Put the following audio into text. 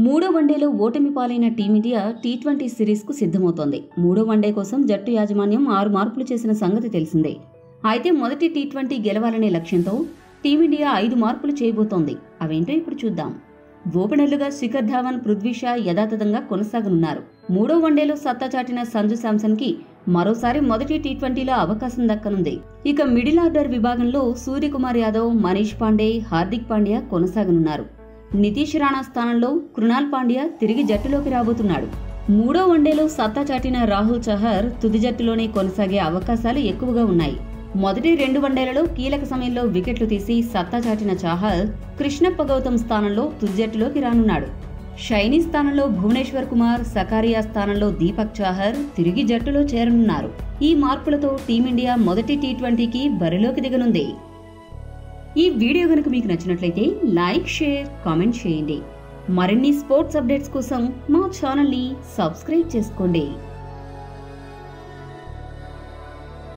మూడో వన్డేలో ఓటమి పాలైన టీమిండియా టీ ట్వంటీ సిరీస్కు సిద్ధమవుతోంది మూడో వన్డే కోసం జట్టు యాజమాన్యం ఆరు మార్పులు చేసిన సంగతి తెలిసిందే అయితే మొదటి టీ ట్వంటీ గెలవాలనే లక్ష్యంతో టీమిండియా ఐదు మార్పులు చేయబోతోంది అవేంటో ఇప్పుడు చూద్దాం ఓపెనర్లుగా శిఖర్ ధావన్ పృథ్వీ షా యథాతథంగా కొనసాగనున్నారు మూడో వన్డేలో సత్తా చాటిన సంజు శాంసన్ కి మరోసారి మొదటి టీ ట్వంటీలో అవకాశం దక్కనుంది ఇక మిడిల్ ఆర్డర్ విభాగంలో సూర్యకుమార్ యాదవ్ మనీష్ పాండే హార్దిక్ పాండ్యా కొనసాగనున్నారు నితీష్ రాణా స్థానంలో కృణాల్ పాండ్యా తిరిగి జట్టులోకి రాబోతున్నాడు మూడో వన్డేలో సత్తా చాటిన రాహుల్ చహర్ తుది జట్టులోనే కొనసాగే అవకాశాలు ఎక్కువగా ఉన్నాయి మొదటి రెండు వన్డేలలో కీలక సమయంలో వికెట్లు తీసి సత్తా చాటిన చాహల్ కృష్ణప్ప గౌతమ్ స్థానంలో తుది జట్టులోకి రానున్నాడు షైనీ స్థానంలో భువనేశ్వర్ కుమార్ సకారియా స్థానంలో దీపక్ చాహర్ తిరిగి జట్టులో చేరనున్నారు ఈ మార్పులతో టీమిండియా మొదటి టీ ట్వంటీకి బరిలోకి దిగనుంది ఈ వీడియో గనుక మీకు నచ్చినట్లయితే లైక్ షేర్ కామెంట్ చేయండి మరిన్ని స్పోర్ట్స్ అప్డేట్స్ కోసం మా ఛానల్ని సబ్స్క్రైబ్ చేసుకోండి